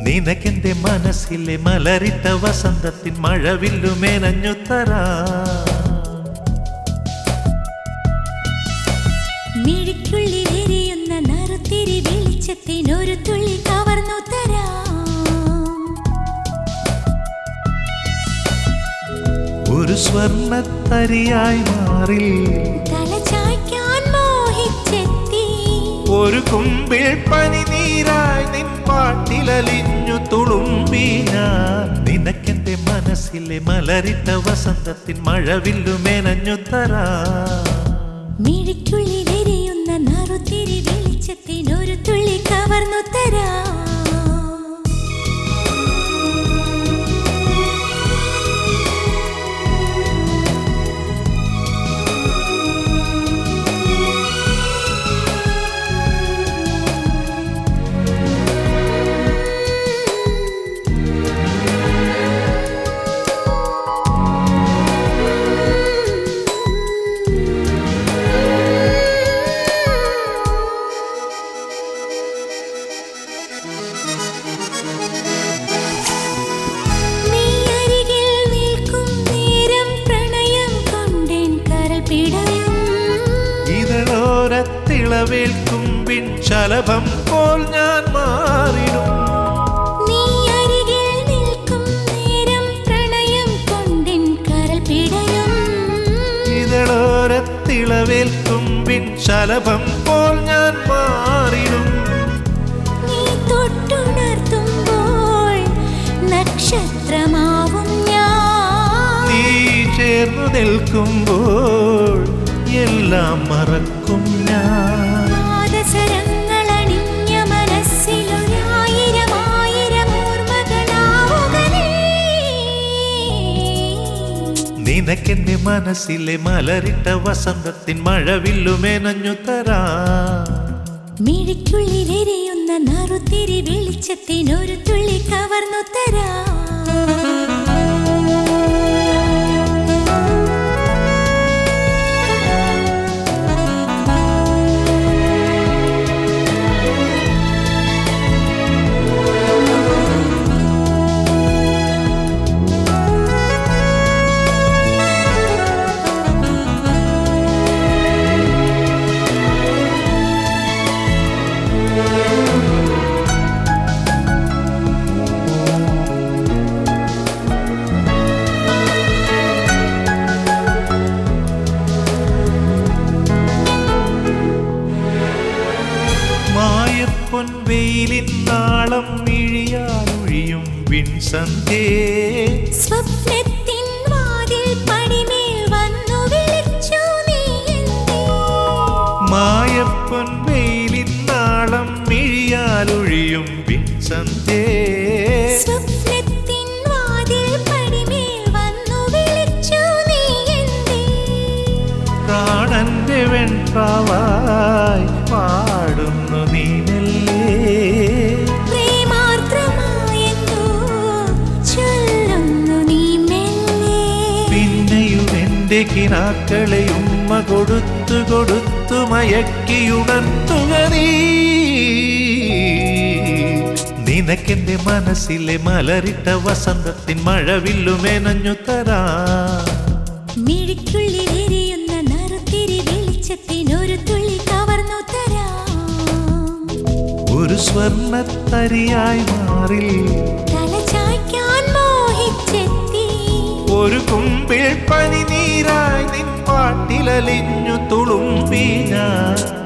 നിനക്കെന്റെ മനസ്സിലെ മലരിട്ട വസന്തത്തിൻ മഴവില്ലു മേനഞ്ഞു തരാ മിഴിക്കുള്ളിലെരിയുന്ന നറുത്തിരി വെളിച്ചത്തിനൊരു തുള്ളി കവർന്നു തരാം ഒരു സ്വർണത്തരിയായി മാറി തല ചായ്ക്കാൻ മോഹിച്ചെത്തി ഒരു കുമ്പിൾ പനിനീരായി നിൻ പാട്ടിലലിഞ്ഞു തുളുമ്പി ഞാൻ നിനക്കെന്റെ മനസ്സിലെ മലരിട്ട വസന്തത്തിൻ മഴവില്ലു മേനഞ്ഞു തരാ മിഴിക്കുള്ളിലെരിയുന്ന നറുത്തിരി വെളിച്ചത്തിനൊരു തുള്ളി കവർന്നു തരാം നീ അരികിൽ നിൽക്കും നേരം പ്രണയം കൊണ്ടേൻ കരൾ പിടയും ഇതളോരത്തിളവേൽക്കും ശലഭം പോൽ ഞാൻ മാറിടും നീ അരികിൽ നിൽക്കും നേരം പ്രണയം കൊണ്ടേൻ കരൾ പിടയും ഇതളോരത്തിളവേൽക്കും ശലഭം പോൽ ഞാൻ മാറിടും നീ തൊട്ടുണർത്തുമ്പോൾ നക്ഷത്രമാവും ഞാൻ നീ ചേർന്നു നിൽക്കുമ്പോൾ എല്ലാം മറക്കും ഞാൻ പാദസരങ്ങളണിഞ്ഞ മനസ്സിലൊരായിരം ആയിരം ഓർമ്മകളാവുകനേ നിനക്കെന്റെ മനസ്സിലെ മലരിട്ട വസന്തത്തിൻ മഴവില്ലു മേനഞ്ഞു തരാ മിഴിക്കുള്ളിലെരിയുന്ന നറുത്തിരി വെളിച്ചത്തിനൊരു തുള്ളി കവർന്നു തരാം മായപ്പൊൻ വെയിലിൻ നാളം മിഴിയാലൊഴിയും വിൺസന്ധ്യേ സ്വപ്നത്തിൻ വാതിൽ പടിമേൽ വന്നു വിളിച്ചു നീ എന്നെ. മായപ്പൊൻ വെയിലിൻ നാളം മിഴിയാലൊഴിയും വിൺസന്ധ്യേ സ്വപ്നത്തിൻ വാതിൽ പടിമേൽ വന്നു വിളിച്ചു നീ എന്നെ. പ്രാണന്റെ വെൺപാവായി പാടുന്നു നീ മെല്ലെ പ്രേമാർദ്രമായെന്തോ ചൊല്ലുന്നു നീ മെല്ലെ. പിന്നെയും എന്റെ കിനാക്കളെ ഉമ്മ കൊടുത്തു കൊടുത്തു മയക്കിയുണർത്തുക നീ നിനക്കെന്റെ മനസ്സിലെ മലരിട്ട വസന്തത്തിൻ മഴവില്ലു മേനഞ്ഞു തരാ മിഴിക്കുള്ളിലെരിയുന്ന നറുത്തിരി വെളിച്ചത്തിനൊരു തുള്ളി കവർന്നു തരാം ഒരു സ്വർണത്തരിയായി മാറി തല ചായ്ക്കാൻ മോഹിച്ചെത്തി ഒരു കുമ്പിൾ പനിനീരായി നിൻ പാട്ടിലലിഞ്ഞു തുളുമ്പി ഞാൻ